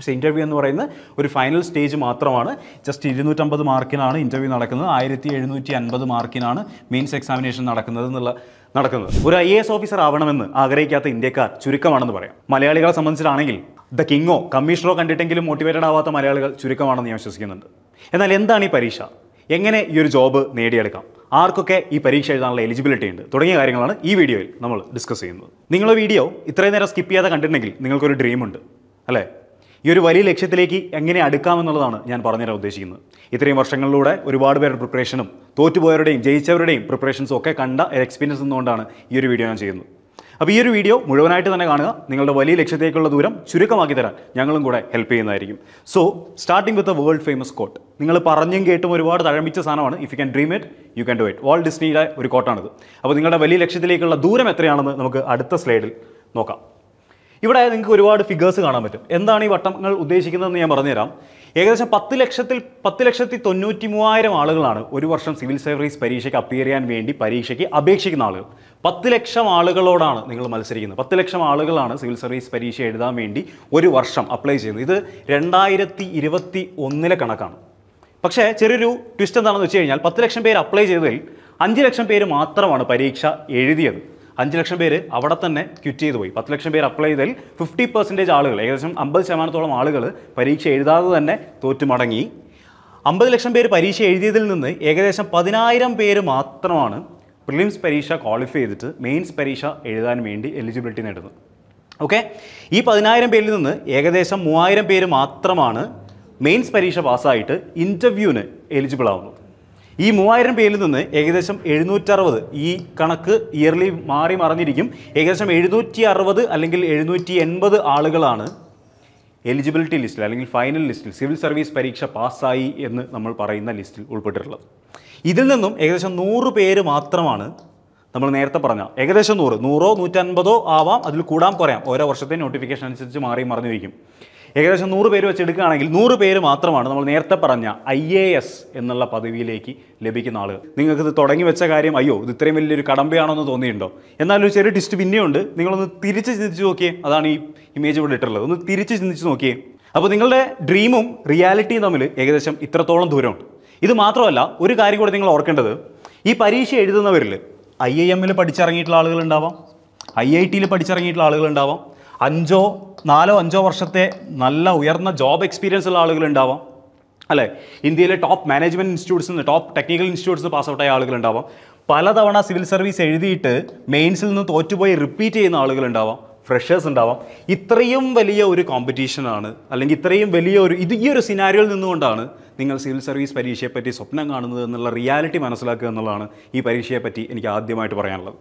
പക്ഷേ ഇൻ്റർവ്യൂ എന്ന് പറയുന്നത് ഒരു ഫൈനൽ സ്റ്റേജ് മാത്രമാണ് ജസ്റ്റ് ഇരുന്നൂറ്റമ്പത് മാർക്കിനാണ് ഇൻ്റർവ്യൂ നടക്കുന്നത് ആയിരത്തി എഴുന്നൂറ്റി അൻപത് മാർക്കിനാണ് മെയിൻസ് എക്സാമിനേഷൻ നടക്കുന്നത് എന്നുള്ള നടക്കുന്നത് ഒരു ഐ എ എസ് ഓഫീസർ ആവണമെന്ന് ആഗ്രഹിക്കാത്ത ഇന്ത്യക്കാർ ചുരുക്കമാണെന്ന് പറയാം മലയാളികളെ സംബന്ധിച്ചിട്ടാണെങ്കിൽ ദ കിങ്ങോ കമ്മീഷണറോ കണ്ടിട്ടെങ്കിലും മോട്ടിവേറ്റഡ് ആവാത്ത മലയാളികൾ ചുരുക്കമാണെന്ന് ഞാൻ വിശ്വസിക്കുന്നുണ്ട് എന്നാൽ എന്താണ് ഈ പരീക്ഷ എങ്ങനെ ഈ ഒരു ജോബ് നേടിയെടുക്കാം ആർക്കൊക്കെ ഈ പരീക്ഷ എഴുതാനുള്ള എലിജിബിലിറ്റി ഉണ്ട് തുടങ്ങിയ കാര്യങ്ങളാണ് ഈ വീഡിയോയിൽ നമ്മൾ ഡിസ്കസ് ചെയ്യുന്നത് നിങ്ങൾ വീഡിയോ ഇത്രയും നേരം സ്കിപ്പ് ചെയ്യാതെ കണ്ടിട്ടുണ്ടെങ്കിൽ നിങ്ങൾക്കൊരു ഡ്രീം ഉണ്ട് അല്ലേ ഈ ഒരു വലിയ ലക്ഷ്യത്തിലേക്ക് എങ്ങനെ അടുക്കാമെന്നുള്ളതാണ് ഞാൻ പറഞ്ഞുതരാൻ ഉദ്ദേശിക്കുന്നത് ഇത്രയും വർഷങ്ങളിലൂടെ ഒരുപാട് പേരുടെ പ്രിപ്പറേഷനും തോറ്റുപോയവരുടെയും ജയിച്ചവരുടെയും പ്രിപ്പറേഷൻസും ഒക്കെ കണ്ട എക്സ്പീരിയൻസ് നിന്നുകൊണ്ടാണ് ഈ ഒരു വീഡിയോ ഞാൻ ചെയ്യുന്നത് അപ്പോൾ ഈ ഒരു വീഡിയോ മുഴുവനായിട്ട് തന്നെ കാണുക നിങ്ങളുടെ വലിയ ലക്ഷ്യത്തേക്കുള്ള ദൂരം ചുരുക്കമാക്കി തരാൻ ഞങ്ങളും കൂടെ ഹെൽപ്പ് ചെയ്യുന്നതായിരിക്കും so starting with a world famous quote നിങ്ങൾ പറഞ്ഞും കേട്ടും ഒരുപാട് തഴമിച്ച സാധനമാണ് if you can dream it you can do it Walt ഡിസ്നിയുടെ ഒരു കോട്ടാണിത് അപ്പോൾ നിങ്ങളുടെ വലിയ ലക്ഷ്യത്തിലേക്കുള്ള ദൂരം എത്രയാണെന്ന് നമുക്ക് അടുത്ത സ്ലൈഡിൽ നോക്കാം ഇവിടെ നിങ്ങൾക്ക് ഒരുപാട് ഫിഗേഴ്സ് കാണാൻ പറ്റും എന്താണ് ഈ വട്ടങ്ങൾ ഉദ്ദേശിക്കുന്നതെന്ന് ഞാൻ പറഞ്ഞുതരാം ഏകദേശം പത്ത് ലക്ഷത്തിൽ പത്ത് ലക്ഷത്തി തൊണ്ണൂറ്റി മൂവായിരം ആളുകളാണ് ഒരു വർഷം സിവിൽ സർവീസ് പരീക്ഷയ്ക്ക് അപ്പിയർ ചെയ്യാൻ വേണ്ടി പരീക്ഷയ്ക്ക് അപേക്ഷിക്കുന്ന ആളുകൾ പത്ത് ലക്ഷം ആളുകളോടാണ് നിങ്ങൾ മത്സരിക്കുന്നത് പത്ത് ലക്ഷം ആളുകളാണ് സിവിൽ സർവീസ് പരീക്ഷ എഴുതാൻ വേണ്ടി ഒരു വർഷം അപ്ലൈ ചെയ്യുന്നത് ഇത് രണ്ടായിരത്തി ഇരുപത്തി ഒന്നിലെ കണക്കാണ് പക്ഷേ ചെറിയൊരു ട്വിസ്റ്റ് എന്താണെന്ന് വെച്ച് കഴിഞ്ഞാൽ പത്ത് ലക്ഷം പേര് അപ്ലൈ ചെയ്തതിൽ അഞ്ച് ലക്ഷം പേര് മാത്രമാണ് പരീക്ഷ എഴുതിയത് അഞ്ച് ലക്ഷം പേര് അവിടെ തന്നെ ക്വിറ്റ് ചെയ്തു പോയി പത്ത് ലക്ഷം പേര് അപ്ലൈ ചെയ്തതിൽ ഫിഫ്റ്റി പെർസെൻറ്റേജ് ആളുകൾ ഏകദേശം അമ്പത് ശതമാനത്തോളം ആളുകൾ പരീക്ഷ എഴുതാതെ തന്നെ തോറ്റു മടങ്ങി അമ്പത് ലക്ഷം പേര് പരീക്ഷ എഴുതിയതിൽ നിന്ന് ഏകദേശം പതിനായിരം പേര് മാത്രമാണ് പ്രിലിംസ് പരീക്ഷ ക്വാളിഫൈ ചെയ്തിട്ട് മെയിൻസ് പരീക്ഷ എഴുതാൻ വേണ്ടി എലിജിബിലിറ്റി നേടുന്നത് ഓക്കെ ഈ പതിനായിരം പേരിൽ നിന്ന് ഏകദേശം മൂവായിരം പേര് മാത്രമാണ് മെയിൻസ് പരീക്ഷ പാസ്സായിട്ട് ഇൻ്റർവ്യൂവിന് എലിജിബിൾ ആവുന്നത് ഈ മൂവായിരം പേരിൽ നിന്ന് ഏകദേശം എഴുന്നൂറ്ററുപത് ഈ കണക്ക് ഇയർലി മാറി മറിഞ്ഞിരിക്കും ഏകദേശം എഴുന്നൂറ്റി അറുപത് അല്ലെങ്കിൽ എഴുന്നൂറ്റി എൺപത് ആളുകളാണ് എലിജിബിലിറ്റി ലിസ്റ്റിൽ അല്ലെങ്കിൽ ഫൈനൽ ലിസ്റ്റിൽ സിവിൽ സർവീസ് പരീക്ഷ പാസ്സായി എന്ന് നമ്മൾ പറയുന്ന ലിസ്റ്റിൽ ഉൾപ്പെട്ടിട്ടുള്ളത് ഇതിൽ നിന്നും ഏകദേശം നൂറ് പേര് മാത്രമാണ് നമ്മൾ നേരത്തെ പറഞ്ഞ ഏകദേശം നൂറ് നൂറോ നൂറ്റൻപതോ ആവാം അതിൽ കൂടാൻ കുറയാം ഓരോ വർഷത്തെ നോട്ടിഫിക്കേഷൻ അനുസരിച്ച് മാറി മറിഞ്ഞിരിക്കും ഏകദേശം നൂറ് പേര് വെച്ച് എടുക്കുകയാണെങ്കിൽ നൂറ് പേര് മാത്രമാണ് നമ്മൾ നേരത്തെ പറഞ്ഞ ഐ എ എസ് എന്നുള്ള പദവിയിലേക്ക് ലഭിക്കുന്ന ആളുകൾ നിങ്ങൾക്ക് ഇത് തുടങ്ങി വെച്ച കാര്യം അയ്യോ ഇത് ഇത്രയും വലിയൊരു കടമ്പയാണോ എന്ന് തോന്നിയിട്ടുണ്ടോ എന്നാലും ഒരു ചെറിയ ടിസ്റ്റ് പിന്നെയുണ്ട് നിങ്ങളൊന്ന് തിരിച്ച് ചിന്തിച്ച് നോക്കിയേ അതാണ് ഈ ഇമേജ് ഇവിടെ ഇട്ടിട്ടുള്ളത് ഒന്ന് തിരിച്ച് ചിന്തിച്ച് നോക്കിയേ അപ്പോൾ നിങ്ങളുടെ ഡ്രീമും റിയാലിറ്റിയും തമ്മിൽ ഏകദേശം ഇത്രത്തോളം ദൂരമുണ്ട് ഇത് മാത്രമല്ല ഒരു കാര്യം കൂടെ നിങ്ങൾ ഓർക്കേണ്ടത് ഈ പരീക്ഷ എഴുതുന്നവരിൽ ഐ ഐ എമ്മിൽ പഠിച്ചിറങ്ങിയിട്ടുള്ള ആളുകളുണ്ടാവാം ഐ ഐ ടിയിൽ പഠിച്ചിറങ്ങിയിട്ടുള്ള ആളുകളുണ്ടാവാം അഞ്ചോ നാലോ അഞ്ചോ വർഷത്തെ നല്ല ഉയർന്ന ജോബ് എക്സ്പീരിയൻസ് ഉള്ള ആളുകളുണ്ടാവാം അല്ലേ ഇന്ത്യയിലെ ടോപ്പ് മാനേജ്മെൻറ്റ് ഇൻസ്റ്റിറ്റ്യൂട്ട്സിൽ നിന്ന് ടോപ്പ് ടെക്നിക്കൽ ഇൻസ്റ്റിറ്റ്യൂട്ട്സ് പാസ് ഔട്ടായ ആളുകളുണ്ടാവാം പലതവണ സിവിൽ സർവീസ് എഴുതിയിട്ട് മെയിൻസിൽ നിന്ന് തോറ്റുപോയി റിപ്പീറ്റ് ചെയ്യുന്ന ആളുകളുണ്ടാവാം ഫ്രഷേഴ്സ് ഉണ്ടാവാം ഇത്രയും വലിയ ഒരു കോമ്പറ്റീഷനാണ് അല്ലെങ്കിൽ ഇത്രയും വലിയ ഒരു ഇത് ഈ ഒരു സിനാരിയോയിൽ നിന്നുകൊണ്ടാണ് നിങ്ങൾ സിവിൽ സർവീസ് പരീക്ഷയെപ്പറ്റി സ്വപ്നം കാണുന്നത് എന്നുള്ള റിയാലിറ്റി മനസ്സിലാക്കുക എന്നുള്ളതാണ് ഈ പരീക്ഷയെപ്പറ്റി എനിക്ക് ആദ്യമായിട്ട് പറയാനുള്ളത്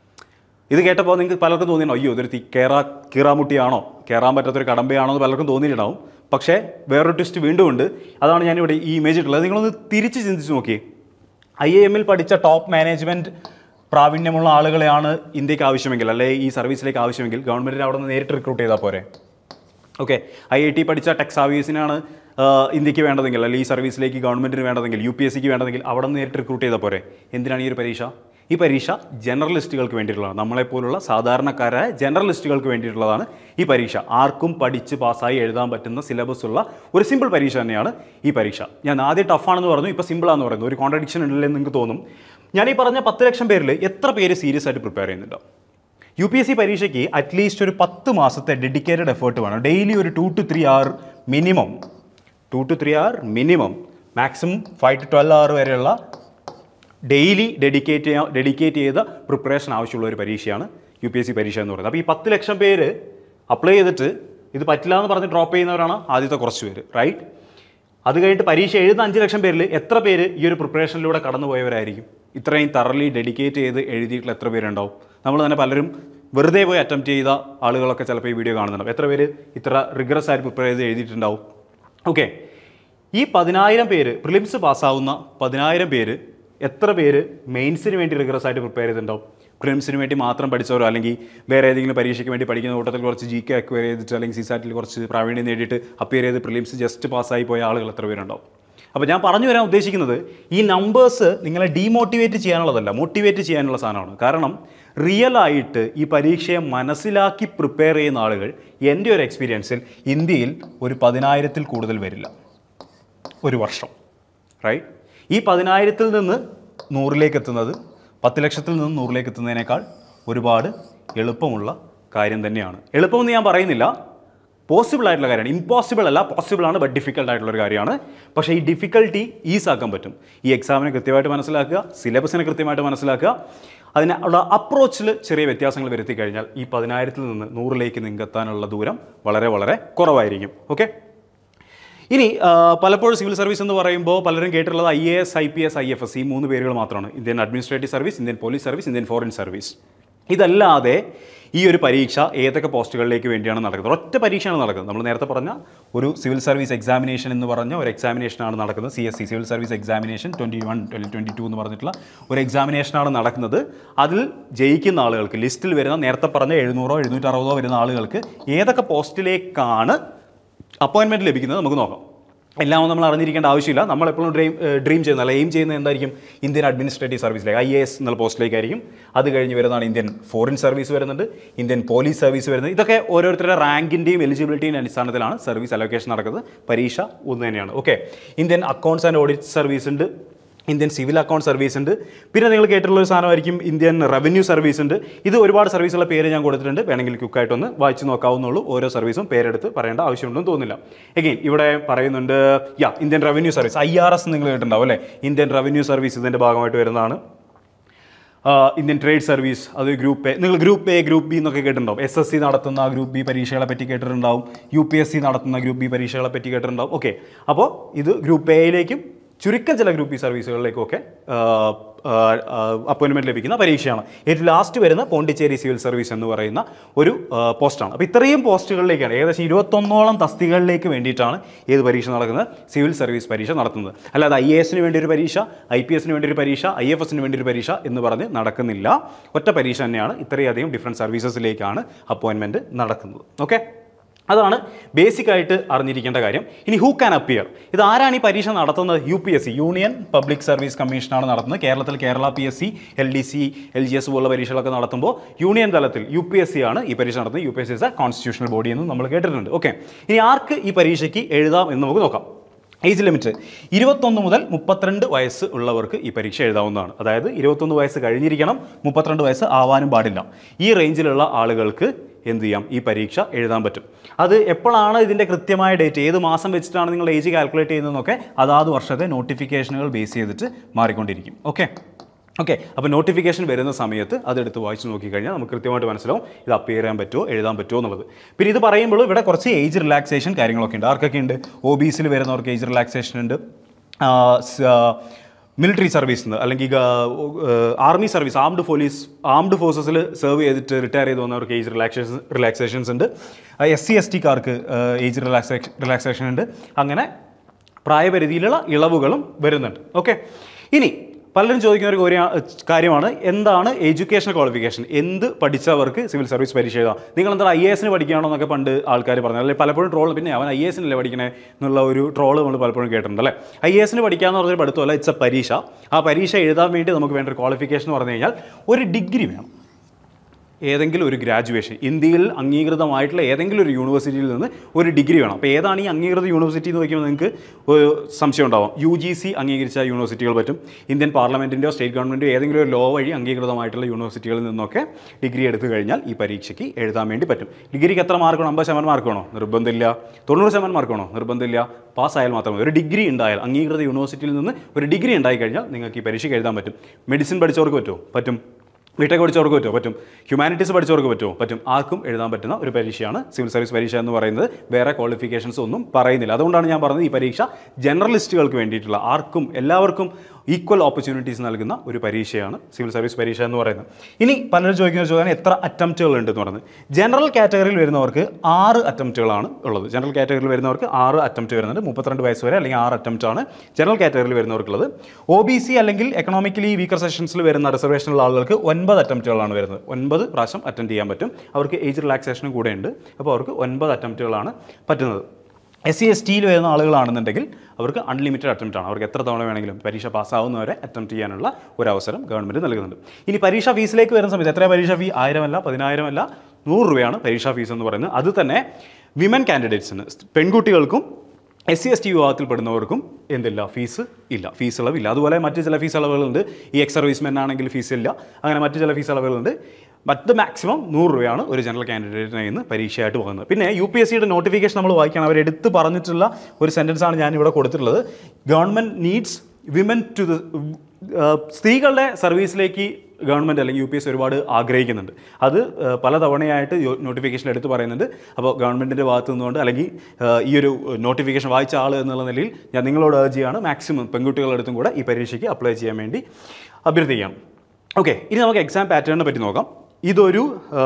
ഇത് കേട്ടപ്പോൾ നിങ്ങൾക്ക് പലർക്കും തോന്നിയോ അയ്യോ ഇതൊരു തി- കേറാ കീറാമുട്ടിയാണോ കയറാൻ പറ്റാത്തൊരു കടമ്പയാണോ എന്ന് പലർക്കും തോന്നിയിട്ടുണ്ടാവും പക്ഷേ വേറൊരു ട്വിസ്റ്റ് വീണ്ടും ഉണ്ട് അതാണ് ഞാനിവിടെ ഈ ഇമേജ് ഇട്ടുള്ളത് നിങ്ങളൊന്ന് തിരിച്ച് ചിന്തിച്ച് നോക്കിയേ ഐ എ എമ്മിൽ പഠിച്ച ടോപ്പ് മാനേജ്മെൻറ്റ് പ്രാവീണ്യമുള്ള ആളുകളെയാണ് ഇന്ത്യക്ക് ആവശ്യമെങ്കിൽ അല്ലെ ഈ സർവീസിലേക്ക് ആവശ്യമെങ്കിൽ ഗവൺമെൻറ്റിന് അവിടെ നിന്ന് നേരിട്ട് റിക്രൂട്ട് ചെയ്താൽ പോരെ ഓക്കെ ഐ ഐ ടി പഠിച്ച ടെക് സർവീസിനാണ് ഇന്ത്യക്ക് വേണ്ടതെങ്കിൽ അല്ലെങ്കിൽ ഈ സർവീസിലേക്ക് ഗവൺമെൻറ്റിന് വേണ്ടതെങ്കിൽ യു പി എസ് സിക്ക് വേണ്ടതെങ്കിൽ അവിടെ നിന്ന് നേരിട്ട് റിക്രൂട്ട് ചെയ്താൽ പോരെ എന്തിനാണ് ഈ ഒരു പരീക്ഷ ഈ പരീക്ഷ ജനറലിസ്റ്റുകൾക്ക് വേണ്ടിയിട്ടുള്ളതാണ് നമ്മളെപ്പോലുള്ള സാധാരണക്കാരായ ജനറലിസ്റ്റുകൾക്ക് വേണ്ടിയിട്ടുള്ളതാണ് ഈ പരീക്ഷ ആർക്കും പഠിച്ച് പാസ്സായി എഴുതാൻ പറ്റുന്ന സിലബസ് ഉള്ള ഒരു സിമ്പിൾ പരീക്ഷ തന്നെയാണ് ഈ പരീക്ഷ ഞാൻ ആദ്യം ടഫാണെന്ന് പറഞ്ഞു ഇപ്പോൾ സിമ്പിളാണെന്ന് പറയുന്നു ഒരു കോൺട്രഡിക്ഷൻ ഉണ്ടല്ലെന്ന് നിങ്ങൾക്ക് തോന്നും ഞാൻ ഈ പറഞ്ഞ പത്ത് ലക്ഷം പേരിൽ എത്ര പേര് സീരിയസ് ആയിട്ട് പ്രിപ്പയർ ചെയ്യുന്നുണ്ടോ യു പി എസ് സി പരീക്ഷയ്ക്ക് അറ്റ്ലീസ്റ്റ് ഒരു പത്ത് മാസത്തെ ഡെഡിക്കേറ്റഡ് എഫേർട്ട് വേണം ഡെയിലി ഒരു two to three hour minimum two to three hour minimum maximum five to twelve hour വരെയുള്ള ഡെയിലി ഡെഡിക്കേറ്റ് ചെയ്യാൻ ഡെഡിക്കേറ്റ് ചെയ്ത പ്രിപ്പറേഷൻ ആവശ്യമുള്ള ഒരു പരീക്ഷയാണ് യു പി എസ് സി പരീക്ഷ എന്ന് പറയുന്നത് അപ്പോൾ ഈ പത്ത് ലക്ഷം പേര് അപ്ലൈ ചെയ്തിട്ട് ഇത് പറ്റില്ല എന്ന് പറഞ്ഞ് ഡ്രോപ്പ് ചെയ്യുന്നവരാണ് ആദ്യത്തെ കുറച്ച് പേര് റൈറ്റ് അത് കഴിഞ്ഞിട്ട് പരീക്ഷ എഴുതുന്ന അഞ്ച് ലക്ഷം പേരിൽ എത്ര പേര് ഈ ഒരു പ്രിപ്പറേഷനിലൂടെ കടന്നുപോയവരായിരിക്കും ഇത്രയും തറലി ഡെഡിക്കേറ്റ് ചെയ്ത് എഴുതിയിട്ടുള്ള എത്ര പേരുണ്ടാവും നമ്മൾ തന്നെ പലരും വെറുതെ പോയി അറ്റംപ്റ്റ് ചെയ്ത ആളുകളൊക്കെ ചിലപ്പോൾ ഈ വീഡിയോ കാണുന്നുണ്ടാവും എത്ര പേര് ഇത്ര റിഗ്രസ് ആയിട്ട് പ്രിപ്പയർ ചെയ്ത് എഴുതിയിട്ടുണ്ടാവും ഓക്കെ ഈ പതിനായിരം പേര് പ്രിലിംസ് പാസ്സാവുന്ന പതിനായിരം പേര് എത്ര പേര് മെയിൻസിന് വേണ്ടി റിഗ്രസ് ആയിട്ട് പ്രിപ്പയർ ചെയ്തിട്ടുണ്ടാവും പ്രിലിംസിന് വേണ്ടി മാത്രം പഠിച്ചവരോ അല്ലെങ്കിൽ വേറെ ഏതെങ്കിലും പരീക്ഷയ്ക്ക് വേണ്ടി പഠിക്കുന്ന കൂട്ടത്തിൽ കുറച്ച് ജി കെ അക്വയർ ചെയ്തിട്ട് അല്ലെങ്കിൽ സിസാറ്റിൽ കുറച്ച് പ്രാവീണ്യം നേടിയിട്ട് അപ്പിയർ ചെയ്ത് പ്രിലിംസ് ജസ്റ്റ് പാസ്സായി പോയ ആളുകൾ എത്ര പേരുണ്ടാവും അപ്പോൾ ഞാൻ പറഞ്ഞു വരാൻ ഉദ്ദേശിക്കുന്നത് ഈ നമ്പേഴ്സ് നിങ്ങളെ ഡീമോട്ടിവേറ്റ് ചെയ്യാനുള്ളതല്ല മോട്ടിവേറ്റ് ചെയ്യാനുള്ള സാധനമാണ് കാരണം റിയൽ ആയിട്ട് ഈ പരീക്ഷയെ മനസ്സിലാക്കി പ്രിപ്പയർ ചെയ്യുന്ന ആളുകൾ എൻ്റെ ഒരു എക്സ്പീരിയൻസിൽ ഇന്ത്യയിൽ ഒരു പതിനായിരത്തിൽ കൂടുതൽ വരില്ല ഒരു വർഷം റൈറ്റ് ഈ പതിനായിരത്തിൽ നിന്ന് നൂറിലേക്ക് എത്തുന്നത് പത്ത് ലക്ഷത്തിൽ നിന്ന് നൂറിലേക്ക് എത്തുന്നതിനേക്കാൾ ഒരുപാട് എളുപ്പമുള്ള കാര്യം തന്നെയാണ് എളുപ്പമെന്ന് ഞാൻ പറയുന്നില്ല പോസിബിൾ ആയിട്ടുള്ള കാര്യമാണ് ഇമ്പോസിബിൾ അല്ല പോസിബിൾ ആണ് ബട്ട് ഡിഫിക്കൽട്ട് ആയിട്ടുള്ള ഒരു കാര്യമാണ് പക്ഷേ ഈ ഡിഫിക്കൽട്ടി ഈസ് ആക്കാൻ പറ്റും ഈ എക്സാമിനെ കൃത്യമായിട്ട് മനസ്സിലാക്കുക സിലബസിനെ കൃത്യമായിട്ട് മനസ്സിലാക്കുക അതിനുള്ള അപ്രോച്ചിൽ ചെറിയ വ്യത്യാസങ്ങൾ വരുത്തി കഴിഞ്ഞാൽ ഈ പതിനായിരത്തിൽ നിന്ന് നൂറിലേക്ക് നിങ്കെത്താനുള്ള ദൂരം വളരെ വളരെ കുറവായിരിക്കും ഓക്കെ ഇനി ആ, പലപ്പോഴും സിവിൽ സർവീസ് എന്ന് പറയുമ്പോൾ പലരും കേട്ടിട്ടുള്ളത് I A S I P S I F S ഈ മൂന്ന് പേരുകൾ മാത്രമാണ് Indian administrative service Indian police service Indian foreign service ഇതല്ലാതെ ഈ ഒരു പരീക്ഷ ഏതൊക്കെ പോസ്റ്റുകളിലേക്ക് വേണ്ടിയാണ് നടക്കുന്നത് ഒറ്റ പരീക്ഷയാണ് നടക്കുന്നത് നമ്മൾ നേരത്തെ പറഞ്ഞ ഒരു സിവിൽ സർവീസ് എക്സാമിനേഷൻ എന്ന് പറഞ്ഞ ഒരു എക്സാമിനേഷനാണ് നടക്കുന്നത് C S C civil service examination twenty one twenty two എന്ന് പറഞ്ഞിട്ടുള്ള ഒരു എക്സാമിനേഷനാണ് നടക്കുന്നത് അതിൽ ജയിക്കുന്ന ആളുകൾക്ക് ലിസ്റ്റിൽ വരുന്ന നേരത്തെ പറഞ്ഞ എഴുന്നൂറോ എഴുന്നൂറ്ററുപതോ വരുന്ന ആളുകൾക്ക് ഏതൊക്കെ പോസ്റ്റിലേക്കാണ് അപ്പോയിൻമെൻറ്റ് ലഭിക്കുന്നത് നമുക്ക് നോക്കാം എല്ലാം നമ്മൾ അറിഞ്ഞിരിക്കേണ്ട ആവശ്യമില്ല നമ്മൾ എപ്പോഴും ഡ്രീം ഡ്രീം ചെയ്യുന്ന അല്ല എയിം ചെയ്യുന്നത് എന്തായിരിക്കും ഇന്ത്യൻ അഡ്മിനിസ്ട്രേറ്റീവ് സർവീസിലേക്ക് ഐ എ എസ് എന്നുള്ള പോസ്റ്റിലേക്കായിരിക്കും അത് കഴിഞ്ഞ് വരുന്നതാണ് ഇന്ത്യൻ ഫോറിൻ സർവീസ് വരുന്നുണ്ട് ഇന്ത്യൻ പോലീസ് സർവീസ് വരുന്നത് ഇതൊക്കെ ഓരോരുത്തരുടെ റാങ്കിൻ്റെയും എലിജിബിലിറ്റിയും അടിസ്ഥാനത്തിലാണ് സർവീസ് അലോക്കേഷൻ നടക്കുന്നത് പരീക്ഷ ഒന്ന് തന്നെയാണ് okay Indian accounts and audit service ഉണ്ട് ഇന്ത്യൻ സിവിൽ അക്കൗണ്ട് സർവീസ് ഉണ്ട് പിന്നെ നിങ്ങൾ കേട്ടിട്ടുള്ള ഒരു സാധനമായിരിക്കും ഇന്ത്യൻ റവന്യൂ സർവീസ് ഉണ്ട് ഇത് ഒരുപാട് സർവീസുള്ള പേര് ഞാൻ കൊടുത്തിട്ടുണ്ട് വേണമെങ്കിൽ ക്വിക്കായിട്ടൊന്ന് വായിച്ച് നോക്കാവുന്നുള്ളൂ ഓരോ സർവീസും പേരെടുത്ത് പറയേണ്ട ആവശ്യമുണ്ടെന്ന് തോന്നുന്നില്ല എഗെയിൻ ഇവിടെ പറയുന്നുണ്ട് yeah Indian revenue service I R S നിങ്ങൾ കേട്ടിട്ടുണ്ടാവും അല്ലേ ഇന്ത്യൻ റവന്യൂ സർവീസ് ഇതിൻ്റെ ഭാഗമായിട്ട് വരുന്നതാണ് ആ, ഇന്ത്യൻ ട്രേഡ് സർവീസ് അത് ഗ്രൂപ്പ് എ നിങ്ങൾ ഗ്രൂപ്പ് എ ഗ്രൂപ്പ് ബി എന്നൊക്കെ കേട്ടിട്ടുണ്ടാവും എസ് എസ് സി നടത്തുന്ന ഗ്രൂപ്പ് ബി പരീക്ഷകളെ പറ്റി കേട്ടിട്ടുണ്ടാവും യു പി എസ് സി നടത്തുന്ന ഗ്രൂപ്പ് ബി പരീക്ഷകളെ പറ്റി കേട്ടിട്ടുണ്ടാവും ഓക്കെ അപ്പോൾ ഇത് ഗ്രൂപ്പ് എയിലേക്കും ചുരുക്കം ചില ഗ്രൂപ്പ് ബി സർവീസുകളിലേക്കും ഒക്കെ അപ്പോയിൻമെൻറ്റ് ലഭിക്കുന്ന പരീക്ഷയാണ് ഏറ്റവും ലാസ്റ്റ് വരുന്ന പോണ്ടിച്ചേരി സിവിൽ സർവീസ് എന്ന് പറയുന്ന ഒരു ആ, പോസ്റ്റാണ് അപ്പോൾ ഇത്രയും പോസ്റ്റുകളിലേക്കാണ് ഏകദേശം ഇരുപത്തൊന്നോളം തസ്തികകളിലേക്ക് വേണ്ടിയിട്ടാണ് ഏത് പരീക്ഷ നടക്കുന്നത് സിവിൽ സർവീസ് പരീക്ഷ നടത്തുന്നത് അല്ലാതെ ഐ എ എസിന് വേണ്ടി ഒരു പരീക്ഷ ഐ പി എസിന് വേണ്ടി ഒരു പരീക്ഷ ഐ എഫ് എസിന് വേണ്ടി ഒരു പരീക്ഷ എന്ന് പറഞ്ഞ് നടക്കുന്നില്ല ഒറ്റ പരീക്ഷ തന്നെയാണ് ഇത്രയധികം ഡിഫറെൻറ്റ് സർവീസസിലേക്കാണ് അപ്പോയിൻമെൻറ്റ് നടക്കുന്നത് ഓക്കെ അതാണ് ബേസിക് ആയിട്ട് അറിഞ്ഞിരിക്കേണ്ട കാര്യം ഇനി ഹൂ ക്യാൻ അപ്പിയർ ഇത് ആരാണ് ഈ പരീക്ഷ നടത്തുന്നത് U P S C union public service കമ്മീഷനാണ് നടത്തുന്നത് കേരളത്തിൽ Kerala P S C L D C L G S പോലുള്ള പരീക്ഷകളൊക്കെ നടത്തുമ്പോൾ യൂണിയൻ തലത്തിൽ യു പി എസ് സി ആണ് ഈ പരീക്ഷ നടത്തുന്നത് U P S C is a constitutional body എന്ന് നമ്മൾ കേട്ടിട്ടുണ്ട് ഓക്കെ ഇനി ആർക്ക് ഈ പരീക്ഷയ്ക്ക് എഴുതാം എന്ന് നമുക്ക് നോക്കാം ഏജ് ലിമിറ്റ് ഇരുപത്തൊന്ന് മുതൽ മുപ്പത്തിരണ്ട് വയസ്സ് ഉള്ളവർക്ക് ഈ പരീക്ഷ എഴുതാവുന്നതാണ് അതായത് ഇരുപത്തൊന്ന് വയസ്സ് കഴിഞ്ഞിരിക്കണം മുപ്പത്തിരണ്ട് വയസ്സ് ആവാനും പാടില്ല ഈ റേഞ്ചിലുള്ള ആളുകൾക്ക് എന്ത് ചെയ്യാം ഈ പരീക്ഷ എഴുതാൻ പറ്റും അത് എപ്പോഴാണ് ഇതിൻ്റെ കൃത്യമായ ഡേറ്റ് ഏത് മാസം വെച്ചിട്ടാണ് നിങ്ങൾ ഏജ് കാൽക്കുലേറ്റ് ചെയ്യുന്നതെന്നൊക്കെ അതാത് വർഷത്തെ നോട്ടിഫിക്കേഷനുകൾ ബേസ് ചെയ്തിട്ട് മാറിക്കൊണ്ടിരിക്കും ഓക്കെ ഓക്കെ അപ്പോൾ നോട്ടിഫിക്കേഷൻ വരുന്ന സമയത്ത് അതെടുത്ത് വായിച്ച് നോക്കിക്കഴിഞ്ഞാൽ നമുക്ക് കൃത്യമായിട്ട് മനസ്സിലാവും ഇത് അപ്പിയർ ചെയ്യാൻ പറ്റുമോ എഴുതാൻ പറ്റുമോ എന്നുള്ളത് പിന്നെ ഇത് പറയുമ്പോൾ ഇവിടെ കുറച്ച് ഏജ് റിലാക്സേഷൻ കാര്യങ്ങളൊക്കെ ഉണ്ട് ആർക്കൊക്കെ ഉണ്ട് ഒ ബി സിയിൽ വരുന്നവർക്ക് ഏജ് റിലാക്സേഷൻ ഉണ്ട് മിലിറ്ററി സർവീസ് അല്ലെങ്കിൽ army service armed police armed ഫോഴ്സസിൽ സെർവ് ചെയ്തിട്ട് റിട്ടയർ ചെയ്ത് വന്നവർക്ക് ഏജ് റിലാക്സേഷൻ റിലാക്സേഷൻസ് ഉണ്ട് എസ് സി എസ് ടിക്കാർക്ക് ഏജ് റിലാക്സേഷൻ റിലാക്സേഷൻ ഉണ്ട് അങ്ങനെ പ്രായപരിധിയിലുള്ള ഇളവുകളും വരുന്നുണ്ട് ഓക്കെ ഇനി പലരും ചോദിക്കുന്ന ഒരു കാര്യ- കാര്യമാണ് എന്താണ് എഡ്യൂക്കേഷൻ ക്വാളിഫിക്കേഷൻ എന്ത് പഠിച്ചവർക്ക് സിവിൽ സർവീസ് പരീക്ഷ എഴുതാം നിങ്ങൾ എന്താ ഐ എസിന് പഠിക്കുകയാണോ എന്നൊക്കെ പണ്ട് ആൾക്കാർ പറഞ്ഞു അല്ലെങ്കിൽ പലപ്പോഴും ട്രോൾ പിന്നെ അവൻ ഐ എസിനല്ലേ പഠിക്കണേ എന്നുള്ള ഒരു ട്രോൾ നമ്മൾ പലപ്പോഴും കേട്ടിട്ടുണ്ട് അല്ലേ ഐ എസിന് പഠിക്കാന്ന് പറഞ്ഞൊരു പഠിത്തമല്ല ഇറ്റ്സ് എ പരീക്ഷ ആ പരീക്ഷ എഴുതാൻ വേണ്ടി നമുക്ക് വേണ്ട ഒരു ക്വാളിഫിക്കേഷൻ എന്ന് പറഞ്ഞു കഴിഞ്ഞാൽ ഒരു ഡിഗ്രി വേണം ഏതെങ്കിലും ഒരു ഗ്രാജുവേഷൻ ഇന്ത്യയിൽ അംഗീകൃതമായിട്ടുള്ള ഏതെങ്കിലും ഒരു യൂണിവേഴ്സിറ്റിയിൽ നിന്ന് ഒരു ഡിഗ്രി വേണം അപ്പോൾ ഏതാണ് ഈ അംഗീകൃത യൂണിവേഴ്സിറ്റി എന്ന് നോക്കിയാൽ നിങ്ങൾക്ക് ഒരു സംശയം ഉണ്ടാവാം യു ജി സി അംഗീകരിച്ച യൂണിവേഴ്സിറ്റികൾ പറ്റും ഇന്ത്യൻ പാർലമെൻറ്റിൻ്റെയോ സ്റ്റേറ്റ് ഗവൺമെൻറ്റോ ഏതെങ്കിലും ഒരു ലോ വഴി അംഗീകൃതമായിട്ടുള്ള യൂണിവേഴ്സിറ്റികളിൽ നിന്നൊക്കെ ഡിഗ്രി എടുത്തു കഴിഞ്ഞാൽ ഈ പരീക്ഷയ്ക്ക് എഴുതാൻ വേണ്ടി പറ്റും ഡിഗ്രിക്ക് എത്ര മാർക്ക് വേണം അമ്പത് ശതമാനം മാർക്ക് വേണോ നിർബന്ധമില്ല തൊണ്ണൂറ് ശതമാനം മാർക്ക് വേണോ നിർബന്ധമില്ല പാസ്സായാൽ മാത്രമേ മതി. ഒരു ഡിഗ്രി ഉണ്ടായാൽ അംഗീകൃത യൂണിവേഴ്സിറ്റിയിൽ നിന്ന് ഒരു ഡിഗ്രി ഉണ്ടായി കഴിഞ്ഞാൽ നിങ്ങൾക്ക് ഈ പരീക്ഷയ്ക്ക് എഴുതാൻ പറ്റും മെഡിസിൻ പഠിച്ചവർക്ക് പറ്റുമോ പറ്റും ബിടെക് പഠിച്ചവർക്ക് പറ്റുമോ പറ്റും ഹ്യൂമാനിറ്റീസ് പഠിച്ചവർക്ക് പറ്റുമോ പറ്റും ആർക്കും എഴുതാൻ പറ്റുന്ന ഒരു പരീക്ഷയാണ് സിവിൽ സർവീസ് പരീക്ഷ എന്ന് പറയുന്നത് വേറെ ക്വാളിഫിക്കേഷൻസ് ഒന്നും പറയുന്നില്ല അതുകൊണ്ടാണ് ഞാൻ പറഞ്ഞത് ഈ പരീക്ഷ ജനറലിസ്റ്റുകൾക്ക് വേണ്ടിയിട്ടുള്ള ആർക്കും എല്ലാവർക്കും ഈക്വൽ ഓപ്പർച്യൂണിറ്റീസ് നൽകുന്ന ഒരു പരീക്ഷയാണ് സിവിൽ സർവീസ് പരീക്ഷ എന്ന് പറയുന്നത് ഇനി പലരും ചോദിക്കുന്ന ഒരു ചോദ്യം എത്ര അറ്റംപ്റ്റുകൾ ഉണ്ട് എന്ന് പറയുന്നത് ജനറൽ കാറ്റഗറിയിൽ വരുന്നവർക്ക് ആറ് അറ്റംപ്റ്റുകളാണ് ഉള്ളത് ജനറൽ കാറ്റഗറിയിൽ വരുന്നവർക്ക് ആറ് അറ്റംപ്റ്റ് വരുന്നുണ്ട് മുപ്പത്തിരണ്ട് വയസ്സ് വരെ അല്ലെങ്കിൽ ആറ് അറ്റംപ്റ്റ് ആണ് ജനറൽ കാറ്റഗറിയിൽ വരുന്നവർക്കുള്ളത് ഒ ബി സി അല്ലെങ്കിൽ എക്കണോമിക്കലി വീക്കർ സെഷൻസിൽ വരുന്ന റിസർവേഷനുള്ള ആളുകൾക്ക് ഒൻപത് അറ്റംപ്റ്റുകളാണ് വരുന്നത് ഒൻപത് പ്രാവശ്യം അറ്റൻഡ് ചെയ്യാൻ പറ്റും അവർക്ക് ഏജ് റിലാക്സേഷനും കൂടെ ഉണ്ട് അപ്പോൾ അവർക്ക് ഒൻപത് അറ്റംപ്റ്റുകളാണ് പറ്റുന്നത് എസ് സി എസ് ടിയിൽ വരുന്ന ആളുകളാണെന്നുണ്ടെങ്കിൽ അവർക്ക് അൺലിമിറ്റഡ് അറ്റംപ്റ്റ് ആണ് അവർക്ക് എത്ര തവണ വേണമെങ്കിലും പരീക്ഷ പാസ്സാവുന്നവരെ അറ്റംപ്റ്റ് ചെയ്യാനുള്ള ഒരു അവസരം ഗവൺമെൻറ് നൽകുന്നുണ്ട് ഇനി പരീക്ഷാ ഫീസിലേക്ക് വരുന്ന സമയത്ത് എത്ര പരീക്ഷാ ഫീ ആയിരമല്ല പതിനായിരമല്ല നൂറ് രൂപയാണ് പരീക്ഷാ ഫീസ് എന്ന് പറയുന്നത് അത് തന്നെ വിമൻ കാൻഡിഡേറ്റ്സിന് പെൺകുട്ടികൾക്കും എസ് സി എസ് ടി വിഭാഗത്തിൽപ്പെടുന്നവർക്കും എന്തില്ല ഫീസ് ഇല്ല ഫീസ് ഇളവില്ല അതുപോലെ മറ്റ് ചില ഫീസ് ഇളവുകളുണ്ട് ഈ എക്സ് സർവീസ്മെൻ ആണെങ്കിൽ ഫീസ് ഇല്ല അങ്ങനെ മറ്റ് ചില ഫീസ് ഇളവുകളുണ്ട് മറ്റ് മാക്സിമം നൂറ് രൂപയാണ് ഒരു ജനറൽ കാൻഡിഡേറ്റിന് നിന്ന് പരീക്ഷയായിട്ട് പോകുന്നത് പിന്നെ യു പി എസ് സിയുടെ നോട്ടിഫിക്കേഷൻ നമ്മൾ വായിക്കണം അവർ എടുത്ത് പറഞ്ഞിട്ടുള്ള ഒരു സെൻറ്റൻസ് ആണ് ഞാൻ ഇവിടെ കൊടുത്തിട്ടുള്ളത് government needs women to the സ്ത്രീകളുടെ സർവീസിലേക്ക് ഗവൺമെൻറ് അല്ലെങ്കിൽ യു പി എസ് ഒരുപാട് ആഗ്രഹിക്കുന്നുണ്ട് അത് ഏഹ്, പല തവണയായിട്ട് നോട്ടിഫിക്കേഷൻ എടുത്ത് പറയുന്നുണ്ട് അപ്പോൾ ഗവൺമെൻറ്റിൻ്റെ ഭാഗത്തു നിന്നുകൊണ്ട് അല്ലെങ്കിൽ ഏഹ്, ഈ ഒരു നോട്ടിഫിക്കേഷൻ വായിച്ച ആൾ എന്നുള്ള നിലയിൽ ഞാൻ നിങ്ങളോട് ഏർജ് ചെയ്യാണ് മാക്സിമം പെൺകുട്ടികളുടെ അടുത്തും കൂടെ ഈ പരീക്ഷയ്ക്ക് അപ്ലൈ ചെയ്യാൻ വേണ്ടി അഭ്യർത്ഥിക്കുകയാണ് ഓക്കെ ഇനി നമുക്ക് എക്സാം പാറ്റേണിനെ പറ്റി നോക്കാം ഇതൊരു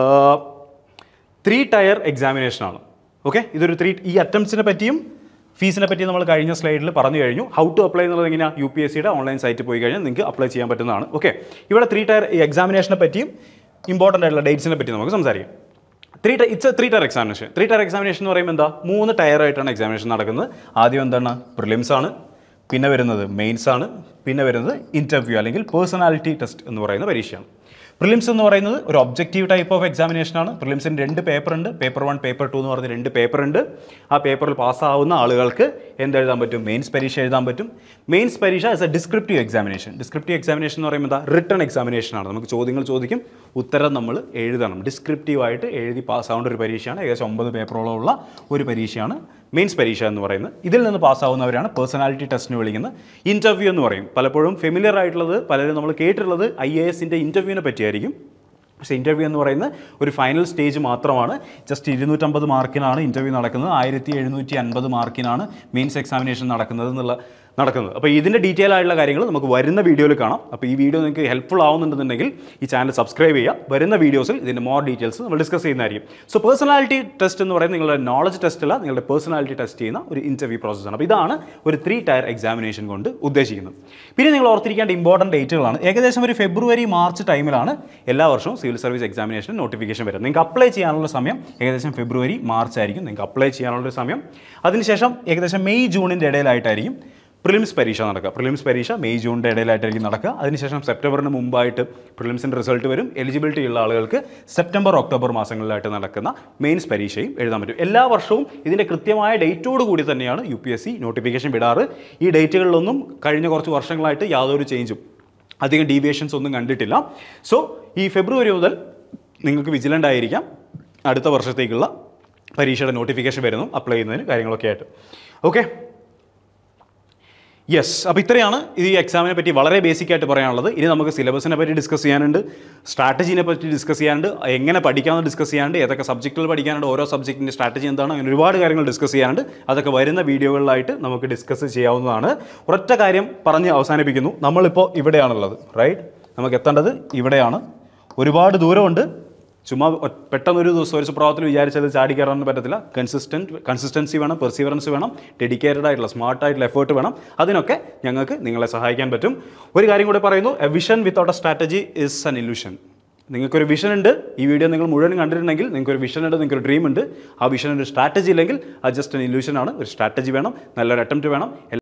ത്രീ ടയർ എക്സാമിനേഷനാണ് ഓക്കെ ഇതൊരു ത്രീ ഈ അറ്റംപ്റ്റ്സിനെ പറ്റിയും ഫീസിനെ പറ്റി നമ്മൾ കഴിഞ്ഞ സ്ലൈഡിൽ പറഞ്ഞു കഴിഞ്ഞു ഹൗ ടു അപ്ലൈ എന്നുള്ളത് എങ്ങനെയാണ് യു പി എസ് സിയുടെ ഓൺലൈൻ സൈറ്റിൽ പോയി കഴിഞ്ഞാൽ നിങ്ങൾക്ക് അപ്ലൈ ചെയ്യാൻ പറ്റുന്നതാണ് ഓക്കെ ഇവിടെ ത്രീ ടയർ ഈ എക്സാമിനേഷനെ പറ്റിയും ഇമ്പോർട്ടൻ്റ് ആയിട്ടുള്ള ഡേറ്റ്സിനെ പറ്റി നമുക്ക് സംസാരിക്കാം three tie it's three tier examination three tier examination എന്ന് പറയുമ്പോൾ എന്താ മൂന്ന് ടയർ ആയിട്ടാണ് എക്സാമിനേഷൻ നടക്കുന്നത് ആദ്യം എന്താണ് പ്രിലിംസ് ആണ് പിന്നെ വരുന്നത് മെയിൻസ് ആണ് പിന്നെ വരുന്നത് ഇൻ്റർവ്യൂ അല്ലെങ്കിൽ പേഴ്സണാലിറ്റി ടെസ്റ്റ് എന്ന് പറയുന്ന പരീക്ഷയാണ് പ്രിലിംസ് എന്ന് പറയുന്നത് ഒരു ഒബ്ജക്റ്റീവ് ടൈപ്പ് ഓഫ് എക്സാമിനേഷൻ ആണ് പ്രിലിംസിന് രണ്ട് പേപ്പർ ഉണ്ട് പേപ്പർ വൺ പേപ്പർ ടു എന്ന് പറഞ്ഞ രണ്ട് പേപ്പർ ഉണ്ട് ആ പേപ്പറിൽ പാസ്സാവുന്ന ആളുകൾക്ക് എന്തെഴുതാൻ പറ്റും മെയിൻസ് പരീക്ഷ എഴുതാൻ പറ്റും മെയിൻസ് പരീക്ഷ is a descriptive examination descriptive examination എന്ന് പറയുമ്പോൾ എന്താ റിട്ടേൺ എക്സാമിനേഷൻ ആണ് നമുക്ക് ചോദ്യങ്ങൾ ചോദിക്കും ഉത്തരം നമ്മൾ എഴുതണം ഡിസ്ക്രിപ്റ്റീവ് ആയിട്ട് എഴുതി പാസ്സാവേണ്ട ഒരു പരീക്ഷയാണ് ഏകദേശം ഒമ്പത് പേപ്പറോളം ഉള്ള ഒരു പരീക്ഷയാണ് മെയിൻസ് പരീക്ഷ എന്ന് പറയുന്നത് ഇതിൽ നിന്ന് പാസ്സാവുന്നവരാണ് പേഴ്സണാലിറ്റി ടെസ്റ്റിന് വിളിക്കുന്നത് ഇൻ്റർവ്യൂ എന്ന് പറയും പലപ്പോഴും ഫെമിലിയർ ആയിട്ടുള്ളത് പലരും നമ്മൾ കേട്ടിട്ടുള്ളത് ഐ എ എസിൻ്റെ ഇൻ്റർവ്യൂവിനെ പറ്റിയായിരിക്കും പക്ഷേ ഇൻ്റർവ്യൂ എന്ന് പറയുന്നത് ഒരു ഫൈനൽ സ്റ്റേജ് മാത്രമാണ് ജസ്റ്റ് ഇരുന്നൂറ്റമ്പത് മാർക്കിനാണ് ഇൻ്റർവ്യൂ നടക്കുന്നത് ആയിരത്തി എഴുന്നൂറ്റി അൻപത് മാർക്കിനാണ് മെയിൻസ് എക്സാമിനേഷൻ നടക്കുന്നത് എന്നുള്ള നടക്കുന്നത് അപ്പോൾ ഇതിൻ്റെ ഡീറ്റെയിൽ ആയിട്ടുള്ള കാര്യങ്ങൾ നമുക്ക് വരുന്ന വീഡിയോയിൽ കാണാം അപ്പോൾ ഈ വീഡിയോ നിങ്ങൾക്ക് ഹെൽപ്ഫുൾ ആവുന്നുണ്ടെന്നുണ്ടെങ്കിൽ ഈ ചാനൽ സബ്സ്ക്രൈബ് ചെയ്യുക വരുന്ന വീഡിയോസിൽ ഇതിൻ്റെ മോർ ഡീറ്റെയിൽസ് നമ്മൾ ഡിസ്കസ് ചെയ്യുന്നതായിരിക്കും സോ പേഴ്സണാലിറ്റി ടെസ്റ്റ് എന്ന് പറയുന്നത് നിങ്ങളുടെ നോളജ് ടെസ്റ്റ് അല്ല നിങ്ങളുടെ പേഴ്സണാലിറ്റി ടെസ്റ്റ് ചെയ്യുന്ന ഒരു ഇൻ്റർവ്യൂ പ്രോസസ്സാണ് അപ്പോൾ ഇതാണ് ഒരു ത്രീ ടയർ എക്സാമിനേഷൻ കൊണ്ട് ഉദ്ദേശിക്കുന്നത് പിന്നെ നിങ്ങൾ ഓർത്തിരിക്കേണ്ട ഇമ്പോർട്ടൻറ്റ് ഡേറ്റുകളാണ് ഏകദേശം ഒരു ഫെബ്രുവരി മാർച്ച് ടൈമിലാണ് എല്ലാ വർഷവും സിവിൽ സർവീസ് എക്സാമിനേഷൻ നോട്ടിഫിക്കേഷൻ വരുന്നത് നിങ്ങൾക്ക് അപ്ലൈ ചെയ്യാനുള്ള സമയം ഏകദേശം ഫെബ്രുവരി മാർച്ച് ആയിരിക്കും നിങ്ങൾക്ക് അപ്ലൈ ചെയ്യാനുള്ള ഒരു സമയം അതിനുശേഷം ഏകദേശം മെയ് ജൂണിൻ്റെ ഇടയിലായിട്ടായിരിക്കും പ്രിലിംസ് പരീക്ഷ നടക്കുക പ്രിലിംസ് പരീക്ഷ മെയ് ജൂണിൻ്റെ ഇടയിലായിട്ടായിരിക്കും നടക്കുക അതിനുശേഷം സെപ്റ്റംബറിന് മുമ്പായിട്ട് പ്രിലിംസിൻ്റെ റിസൾട്ട് വരും എലിജിബിലിറ്റി ഉള്ള ആളുകൾക്ക് സെപ്റ്റംബർ ഒക്ടോബർ മാസങ്ങളിലായിട്ട് നടക്കുന്ന മെയിൻസ് പരീക്ഷയും എഴുതാൻ പറ്റും എല്ലാ വർഷവും ഇതിൻ്റെ കൃത്യമായ ഡേറ്റോട് കൂടി തന്നെയാണ് U P S C notification വിടാറ് ഈ ഡേറ്റുകളിലൊന്നും കഴിഞ്ഞ കുറച്ച് വർഷങ്ങളായിട്ട് യാതൊരു ചേഞ്ചും അധികം ഡീവിയേഷൻസ് ഒന്നും കണ്ടിട്ടില്ല സോ ഈ ഫെബ്രുവരി മുതൽ നിങ്ങൾക്ക് വിജിലൻ്റ് ആയിരിക്കാം അടുത്ത വർഷത്തേക്കുള്ള പരീക്ഷയുടെ നോട്ടിഫിക്കേഷൻ വരുന്നു അപ്ലൈ ചെയ്യുന്നതിന് കാര്യങ്ങളൊക്കെ ആയിട്ട് ഓക്കെ യെസ് അപ്പോൾ ഇത്രയാണ് ഈ എക്സാമിനെ പറ്റി വളരെ ബേസിക് ആയിട്ട് പറയാനുള്ളത് ഇനി നമുക്ക് സിലബസിനെ പറ്റി ഡിസ്കസ് ചെയ്യാനുണ്ട് സ്ട്രാറ്റജീനെ പറ്റി ഡിസ്കസ് ചെയ്യാനുണ്ട് എങ്ങനെ പഠിക്കാമെന്ന് ഡിസ്കസ് ചെയ്യാനുണ്ട് ഏതൊക്കെ സബ്ജക്റ്റുകൾ പഠിക്കാനുണ്ട് ഓരോ സബ്ജക്റ്റിൻ്റെ സ്ട്രാറ്റജി എന്താണ് അങ്ങനെ ഒരുപാട് കാര്യങ്ങൾ ഡിസ്കസ് ചെയ്യാനുണ്ട് അതൊക്കെ വരുന്ന വീഡിയോകളിലായിട്ട് നമുക്ക് ഡിസ്കസ് ചെയ്യാവുന്നതാണ് ഒരൊറ്റ കാര്യം പറഞ്ഞ് അവസാനിപ്പിക്കുന്നു നമ്മളിപ്പോൾ ഇവിടെയാണുള്ളത് റൈറ്റ് നമുക്ക് എത്തേണ്ടത് ഇവിടെയാണ് ഒരുപാട് ദൂരമുണ്ട് ചുമ്മാ ഒ- പെട്ടെന്നൊരു ദിവസം ഒരു സുപ്രഭാതത്തിൽ വിചാരിച്ചത് ചാടി കയറാനൊന്നും പറ്റത്തില്ല കൺസിസ്റ്റൻറ്റ് കൺസിസ്റ്റൻസി വേണം പെർസീവറൻസ് വേണം ഡെഡിക്കേറ്റഡ് ആയിട്ടുള്ള സ്മാർട്ട് ആയിട്ടുള്ള എഫേർട്ട് വേണം അതിനൊക്കെ ഞങ്ങൾക്ക് നിങ്ങളെ സഹായിക്കാൻ പറ്റും ഒരു കാര്യം കൂടെ പറയുന്നു a vision without a strategy is an illusion നിങ്ങൾക്കൊരു വിഷൻ ഉണ്ട് ഈ വീഡിയോ നിങ്ങൾ മുഴുവൻ കണ്ടിട്ടുണ്ടെങ്കിൽ നിങ്ങൾക്കൊരു വിഷൻ ഉണ്ട് നിങ്ങൾക്കൊരു ഡ്രീം ഉണ്ട് ആ വിഷൻ ഒരു സ്ട്രാറ്റജി ഇല്ലെങ്കിൽ അത് ജസ്റ്റ് എൻ ഇല്യൂഷൻ ആണ് ഒരു സ്ട്രാറ്റജി വേണം നല്ലൊരു അറ്റംപ്റ്റ് വേണം